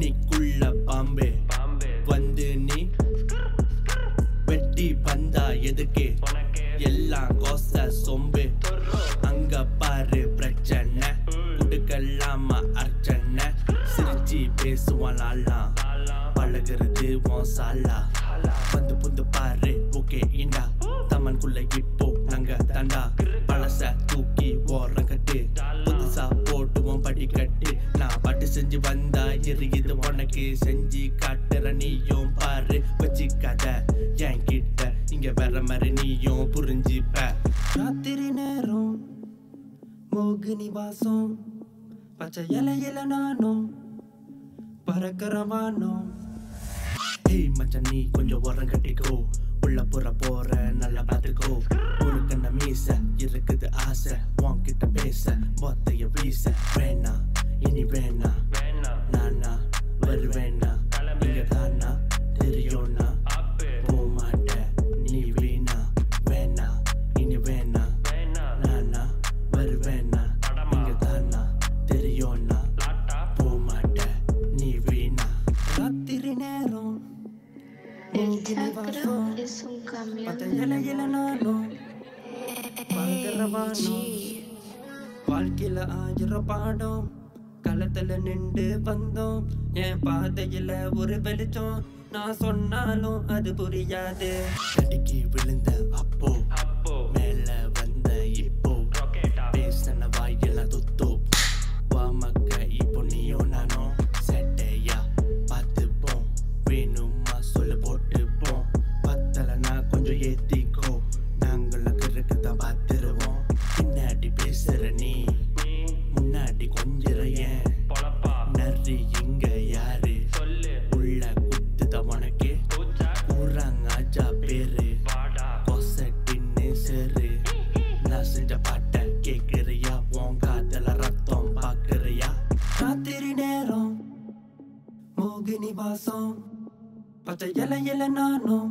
தண்ணிக்குள்ள பாம்பே வந்து நீ வெட்டி வந்தா எதுக்கு எல்லாம் கோச சொம்பு அங்க பாரு பிரச்சனை குடுக்கலாமா அர்ச்சனை சிரிச்சு பேசுவான் லாலா பழகுறது உன் சாலா வந்து புந்து பாரு ஓகே இண்டா தமன்குள்ள இப்போ நாங்க தாண்டா பழச தூக்கி ஓரம் கட்டு புதுசா போட்டுவோம் படி கட்டு நான் பாட்டு செஞ்சு வந்தா எரியுது உனக்கு செஞ்சு காட்டுற நீயும் பாரு வச்சுக்காத என் கிட்ட இங்க வர மாதிரி நீயும் புரிஞ்சுப்ப ராத்திரி நேரம் மோகினி வாசம் பச்சை இலை இலை நானும் பறக்கிறவானோ ஏய் மச்சான் நீ கொஞ்சம் உரம் கட்டிக்கோ உள்ள புற போற நல்லா பாத்துக்கோ ஒரு கண்ண மீச இருக்குது ஆசை உன்கிட்ட பேச மொத்தைய வீச வேணா இனி வேணா நானா வருவேனா இங்க தானா தெரியும்னா போமாட்ட நீ வீணா வேணா இனி வேணா நானா வருவேனா இங்க தானா தெரியும்னா போமாட்ட நீ வீணா ராத்திரி நேரம் El sacro es un camión பச்சை de இலை இலை நானும் பறக்கிறவானோ வாழ்க்கையில ஆயிரம் பாடம் களத்துல நின்று வந்தோம் என் பாதையில ஒரு வெளிச்சம் நான் சொன்னாலும் அது புரியாது தடுக்கி விழுந்த அப்போ மேல வந்த இப்போ பேசின வாயெல்லாம் துத்தோ வாமக்க இப்போ நீயும் நானும் செட்டையா பார்த்துப்போம் வேணுமா சொல்ல போட்டுப்போம் பத்தலைன்னா கொஞ்சம் ஏத்திக்கோ நாங்களும் கிறுக்கு தான் பார்த்துருவோம் பின்னாடி பேசுற நீ முன்னாடி கொஞ்சிற ஏன் நரி இங்க யாரு உள்ள குத்துத உனக்கு ஊராங்காஜா பேரு கொசட்டின்னு சேரு நான் செஞ்ச பாட்ட கேக்குறியா உன் காதல ரத்தம் பாக்குறியா ராத்திரி நேரம் மோகினி வாசம் பச்சை இலை இலை நானும்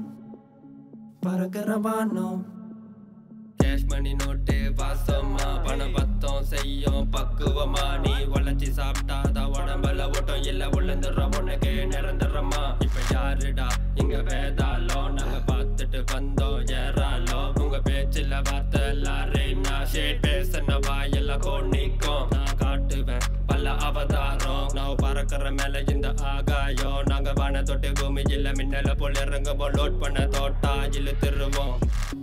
பறக்கிறவானோ கேஷ் மணி நோட்டு வாசமா பணம் பத்தம் செய்யும் பக்குவமா நீ உழைச்சி சாப்பிட்டாதான் உடம்புல ஓட்டம் இல்ல உளுந்துடுற உனக்கு நிரந்தரமா இப்ப யாருடா இங்க வேதாளம் நாங்க பார்த்துட்டு வந்தோம் ஏறாலோ உங்க பேச்சுல வார்த்தை எல்லாரையும் நான் ஷேட் பேசின வாயெல்லாம் கோணிக்கும் நான் காட்டுவேன் பல அவதாரம் நான் பறக்கிற மேல இந்த ஆகாயம் நாங்க வான தொட்டு பூமி இல்ல மின்னல போல இறங்குவோம் லோட் பண்ண தோட்டா இழுத்துருவோம்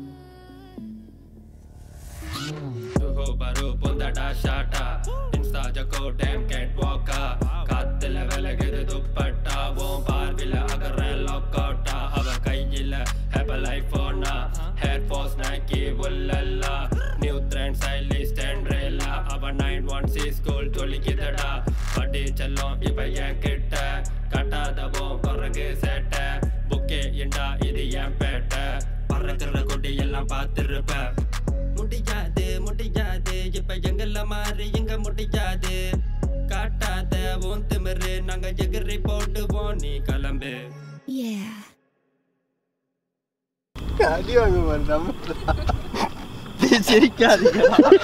பாரு பொந்தடா ஷாட்டா இன்ஸ்டா ஜக்கோ டேம் கேட் வாக்கா காத்துல விலகுது துப்பட்டா உன் பார்வில அகற லாக் அவுட்டா அவ கையில ஹேப்பல் ஐபோனா ஹேர் போஸ் நாக்கி உள்ளல்லா நியூ ட்ரெண்ட் ஸ்டைலிஸ்ட் அண்ட்ரேலா அவ நைன் ஒன் சி ஸ்கூல் தொலிக்குதடா படி செல்லம் இப்ப என் கிட்ட கட்டாதவும் குரங்கு சேட்டை புக்கே இண்டா இது என் பேட்டை பறக்கிற கொடி எல்லாம் பார்த்திருப்ப முடியாது முடியாது இப்ப எங்கள மாதிரி எங்க முடியாது காட்டாத உன் திமிரு நாங்க எகிரி போட்டுவோம் நீ கிளம்பு Yeah. அடி வாங்க பாரு நம்ம சிரிக்காதீங்க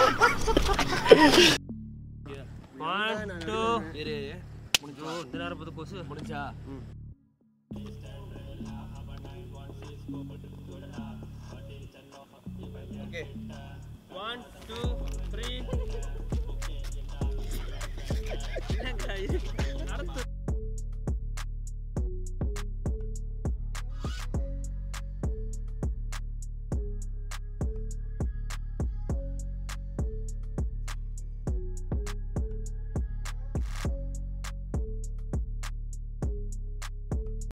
ஒன் டூ இரு முடிஞ்சோ இந்த நேரம் பார்த்து கொசு முடிஞ்சா ஓகே ஒன் டூ த்ரீ என்னங்க இது